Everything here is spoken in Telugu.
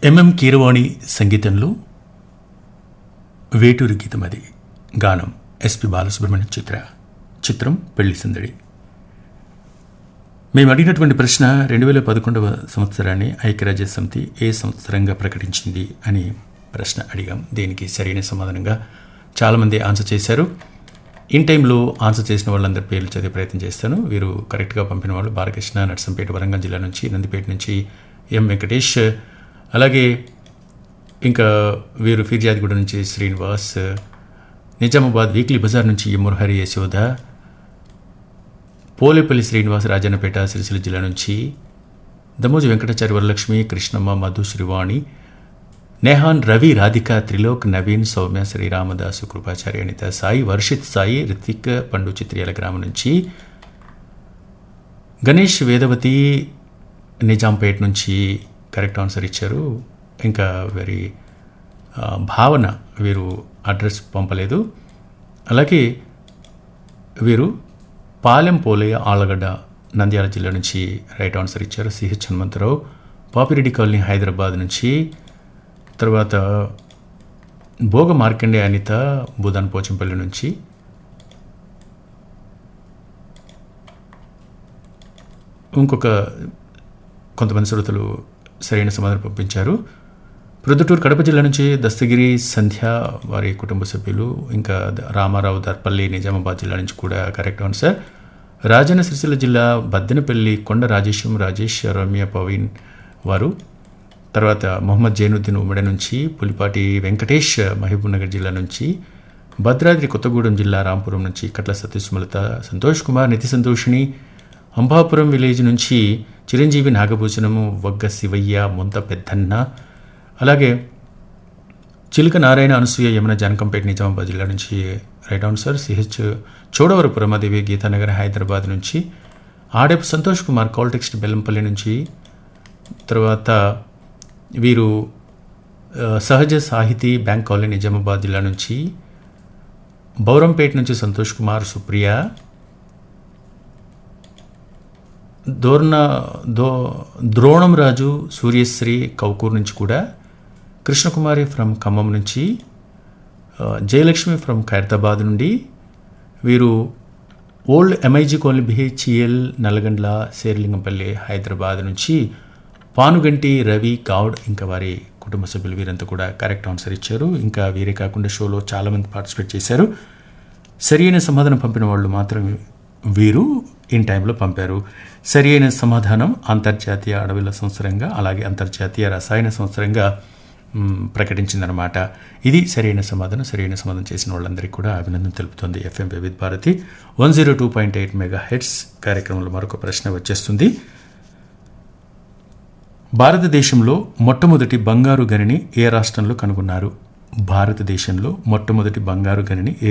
ఎంఎం కీరవాణి సంగీతంలో వేటూరి గీతం అది గానం ఎస్పి బాలసుబ్రహ్మణ్యం చిత్ర చిత్రం పెళ్లి సందడి మేము అడిగినటువంటి ప్రశ్న రెండు వేల పదకొండవ సంవత్సరాన్ని ఐక్యరాజ్య సమితి ఏ సంవత్సరంగా ప్రకటించింది అని ప్రశ్న అడిగాం దీనికి సరైన సమాధానంగా చాలామంది ఆన్సర్ చేశారు ఇన్ టైంలో ఆన్సర్ చేసిన వాళ్ళందరి పేర్లు చదివే ప్రయత్నం చేస్తాను వీరు కరెక్ట్గా పంపిన వాళ్ళు బాలకృష్ణ నర్సంపేట వరంగల్ జిల్లా నుంచి నందిపేట నుంచి ఎం వెంకటేష్ అలాగే ఇంకా వీరు ఫిర్యాదిగూడ నుంచి శ్రీనివాస్ నిజామాబాద్ వీక్లీ బజార్ నుంచి మురహరి యశోద పోలేపల్లి శ్రీనివాస్ రాజన్నపేట సిరిసిల్ల జిల్లా నుంచి దమోజు వెంకటాచారి వరలక్ష్మి కృష్ణమ్మ మధు శ్రీవాణి నేహాన్ రవి రాధిక త్రిలోక్ నవీన్ సౌమ్య శ్రీరామదాసు కృపాచారి అనిత సాయి వర్షిత్ సాయి రిత్విక్ పండు చిత్రియాల గ్రామం నుంచి గణేష్ వేదవతి నిజాంపేట్ నుంచి కరెక్ట్ ఆన్సర్ ఇచ్చారు ఇంకా వెరీ ఆ, భావన వీరు అడ్రస్ పంపలేదు అలాగే వీరు పాలెం పోలయ్య ఆళ్ళగడ్డ నంద్యాల జిల్లా నుంచి రైట్ ఆన్సర్ ఇచ్చారు సిహెచ్ హనుమంతరావు పాపిరెడ్డి కాలనీ హైదరాబాద్ నుంచి తర్వాత భోగ మార్కండే అనిత బుధాన్ పోచంపల్లి నుంచి ఇంకొక కొంతమంది శ్రోతలు సరైన సమాధానం పంపించారు ప్రొద్దుటూరు కడప జిల్లా నుంచి దస్తగిరి సంధ్య వారి కుటుంబ సభ్యులు ఇంకా ద- రామారావు దర్పల్లి నిజామాబాద్ జిల్లా నుంచి కూడా కరెక్ట్ ఆన్సర్ రాజన్న సిరిసిల్ల జిల్లా బద్దెనపల్లి కొండ రాజేశం రాజేష్ రమ్య పవీన్ వారు తర్వాత మొహమ్మద్ జైనుద్దీన్ ఉమ్మడి నుంచి పులిపాటి వెంకటేష్ మహబూబ్నగర్ జిల్లా నుంచి భద్రాద్రి కొత్తగూడెం జిల్లా రాంపురం నుంచి కట్ల సతీష్మలత సంతోష్ కుమార్ నితి సంతోషిణి అంబాపురం విలేజ్ నుంచి చిరంజీవి నాగభూషణము వగ్గ శివయ్య ముంత పెద్దన్న అలాగే చిలుక నారాయణ అనసూయ యమున జానకంపేట నిజామాబాద్ జిల్లా నుంచి right answer CH Chodavarapu Ramadevi Geetanagar Hyderabad నుంచి ఆడేపు సంతోష్ కుమార్ కాల్టెక్స్ట్ బెల్లంపల్లి నుంచి తర్వాత వీరు ఆ, సహజ సాహితీ బ్యాంక్ కాలనీ నిజామాబాద్ జిల్లా నుంచి బౌరంపేట నుంచి సంతోష్ కుమార్ సుప్రియ దోర్న దో ద్రోణం రాజు సూర్యశ్రీ కౌకూర్ నుంచి కూడా కృష్ణకుమారి ఫ్రమ్ ఖమ్మం నుంచి ఆ, జయలక్ష్మి ఫ్రమ్ ఖైరతాబాద్ నుండి వీరు old MIG colony BHEL Nallagandla Serilingampally Hyderabad నుంచి పానుగంటి రవి గౌడ్ ఇంకా వారి కుటుంబ సభ్యులు వీరంతా కూడా కరెక్ట్ ఆన్సర్ ఇచ్చారు ఇంకా వీరే కాకుండా షోలో చాలామంది పార్టిసిపేట్ చేశారు సరి అయిన సమాధానం పంపిన వాళ్ళు మాత్రం వీరు ఇన్ టైంలో పంపారు సరి అయిన సమాధానం అంతర్జాతీయ అడవుల సంవత్సరంగా అలాగే అంతర్జాతీయ రసాయన సంవత్సరంగా మ్, ప్రకటించిందనమాట ఇది సరైన సమాధానం సరైన సమాధానం చేసిన వాళ్ళందరికీ కూడా అభినందన తెలుపుతోంది FM Vividh Bharati one zero two point eight mega heads కార్యక్రమంలో మరొక ప్రశ్న వచ్చేస్తుంది భారతదేశంలో మొట్టమొదటి బంగారు గనిని ఏ రాష్ట్రంలో కనుగొన్నారు భారతదేశంలో మొట్టమొదటి బంగారు గనిని ఏ